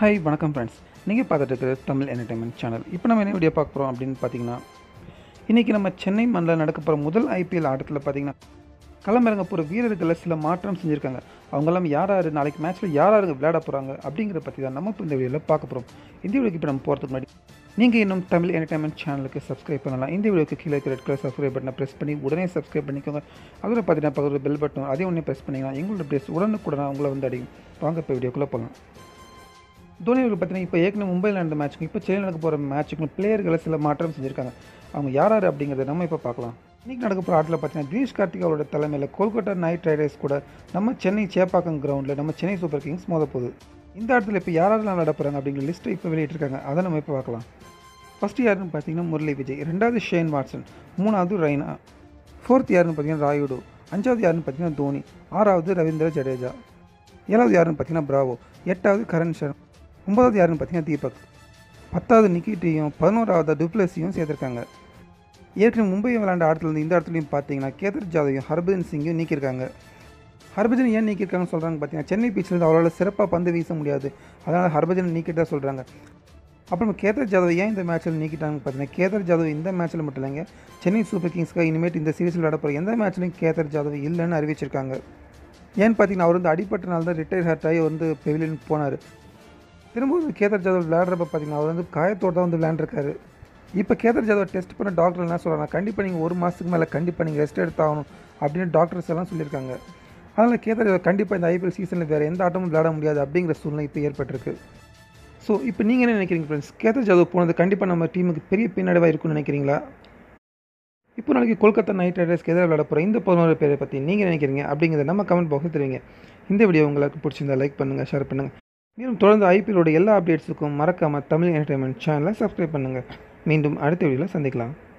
hi வணக்கம் friends நீங்கள் பார்த்துட்டு இருக்கிற தமிழ் என்டர்டைன்மெண்ட் சேனல் இப்போ நம்ம என்ன வீடியோ பார்க்க போகிறோம் அப்படின்னு பார்த்தீங்கன்னா இன்றைக்கி நம்ம சென்னை மண்ணில் நடக்க போகிற முதல் ஐபிஎல் ஆட்டத்தில் பார்த்தீங்கன்னா களமிறங்க போகிற வீரர்களில் சில மாற்றம் செஞ்சுருக்காங்க அவங்கெல்லாம் யார் யார் நாளைக்கு மேட்ச்சில் யார் யாருங்க விளையாட போகிறாங்க அப்படிங்கிறத பற்றி தான் நம்ம இப்போ இந்த வீடியோவில் பார்க்க போகிறோம் இந்த வீடியோக்கு இப்போ நம்ம போகிறதுக்கு முன்னாடி நீங்கள் இன்னும் தமிழ் என்டர்டைன்மெண்ட் சேனலுக்கு சப்ஸ்கிரைப் பண்ணலாம் இந்த வீடியோக்கு கீழே இருக்கிற ரெட் கலர் சப்ஸ்கிரைப் பட்டனை ப்ரெஸ் பண்ணி உடனே சப்ஸ்கிரைப் பண்ணிக்கோங்க அதில் பார்த்தீங்கன்னா பக்கத்தில் பெல் பட்டன் அதே உடனே ப்ரெஸ் பண்ணிங்கன்னா எங்களோட ப்ரெஸ் உடனுக்குடனே உங்களை வந்து அடிக்கும் வாங்க இப்போ வீடியோக்குள்ளே போகலாம் தோனி அவர்கள் பார்த்தீங்கன்னா இப்போ ஏற்கனவே மும்பையில் நடந்த மேட்ச்சுக்கும் இப்போ சென்னையில் நடக்க போகிற மேட்ச்சுக்கும் பிளேயர்களை சில மாற்றம் செஞ்சுருக்காங்க அவங்க யார் யார் அப்படிங்கிறத நம்ம இப்போ பார்க்கலாம் இன்றைக்கி நடக்க போகிற ஆட்டில் பார்த்தீங்கன்னா தினேஷ் கார்த்திக் அவரோட தலைமையில் கொல்கத்தா நைட் ரைடர்ஸ் கூட நம்ம சென்னை சேப்பாக்கம் கிரவுண்டில் நம்ம சென்னை சூப்பர் கிங்ஸ் மோத போகுது இந்த ஆட்டத்தில் இப்போ யார் யாரெல்லாம் விளையாட போகிறாங்க அப்படிங்கிற லிஸ்ட்டை இப்போ வெளியிட்டிருக்காங்க அதை நம்ம இப்போ பார்க்கலாம் ஃபஸ்ட்டு யாருன்னு பார்த்தீங்கன்னா முரளி விஜய் ரெண்டாவது ஷேன் வாட்சன் மூணாவது ரெய்னா ஃபோர்த் யாருன்னு பார்த்தீங்கன்னா ராயுடு அஞ்சாவது யாருன்னு பார்த்தீங்கன்னா தோனி ஆறாவது ரவீந்திர ஜடேஜா ஏழாவது யாருன்னு பார்த்தீங்கன்னா பிராவோ எட்டாவது கரண் சர்மா ஒன்பதாவது யாருன்னு பார்த்தீங்கன்னா தீபக் பத்தாவது நிக்கிட்டையும் பதினோராவது டுப்ளஸையும் சேர்த்துருக்காங்க ஏற்கனவே மும்பை விளையாண்ட ஆட்டத்துலேருந்து இந்த இடத்துலையும் பார்த்தீங்கன்னா கேதர் ஜாதவையும் ஹர்பஜன் சிங்கையும் நீக்கியிருக்காங்க ஹர்பஜன் ஏன் நீக்கியிருக்காங்கன்னு சொல்கிறாங்க பார்த்தீங்கன்னா சென்னை பீச்சில் அவரால் சிறப்பாக பந்து வீச முடியாது அதனால் ஹர்பஜன் நீக்கிட்டா சொல்கிறாங்க அப்புறம் கேதர் ஜாதவ் ஏன் இந்த மேட்ச்சில் நீக்கிட்டாங்க பார்த்தீங்கன்னா கேதர் ஜாதவ் இந்த மேட்ச்சில் மட்டும் இல்லைங்க சென்னை சூப்பர் கிங்ஸ்க்காக இனிமேட் இந்த சீரீஸில் விளையாட போகிற எந்த மேட்ச்லையும் கேதர் ஜாதவ் இல்லைன்னு அறிவிச்சிருக்காங்க ஏன்னு பார்த்தீங்கன்னா அவர் வந்து அடிப்பட்டனால தான் ரிட்டையர் ஹர்ட் ஆகி வந்து பெவிலியனுக்கு போனார் திரும்பவும் கேதர் ஜாதவ் விளையாடுறப்ப பார்த்தீங்கன்னா அவர் வந்து காயத்தோடு தான் வந்து விளையாண்டுருக்காரு இப்போ கேதர் ஜாதவ் டெஸ்ட் பண்ண டாக்டர் என்ன சொல்கிறாங்க கண்டிப்பாக நீங்கள் ஒரு மாதத்துக்கு மேலே கண்டிப்பாக நீங்கள் ரெஸ்ட் எடுத்தாகணும் அப்படின்னு டாக்டர்ஸ் எல்லாம் சொல்லியிருக்காங்க அதனால் கேதர் ஜாதவ் கண்டிப்பாக இந்த ஐபிஎல் சீசனில் வேறு எந்த ஆட்டமும் விளையாட முடியாது அப்படிங்கிற சூழ்நிலை இப்போ ஏற்பட்டிருக்கு ஸோ இப்போ நீங்கள் என்ன நினைக்கிறீங்க ஃப்ரெண்ட்ஸ் கேதர் ஜாதவ் போனது கண்டிப்பாக நம்ம டீமுக்கு பெரிய பின்னடைவாக இருக்கும்னு நினைக்கிறீங்களா இப்போ நாளைக்கு கொல்கத்தா நைட் ரைடர்ஸ்க்கு எதிராக விளையாட போகிற இந்த பதினோரு பேரை பற்றி நீங்கள் நினைக்கிறீங்க அப்படிங்கிறத நம்ம கமெண்ட் பாக்ஸில் தெரிவிங்க இந்த வீடியோ உங்களுக்கு பிடிச்சிருந்தா லைக் பண்ணுங்கள் ஷேர் பண்ணுங்கள் மேலும் தொடர்ந்து ஐபிஎலோட எல்லா அப்டேட்ஸுக்கும் மறக்காமல் தமிழ் என்டர்டைன்மெண்ட் சேனலை சப்ஸ்கிரைப் பண்ணுங்கள் மீண்டும் அடுத்த வீடியோவில் சந்திக்கலாம்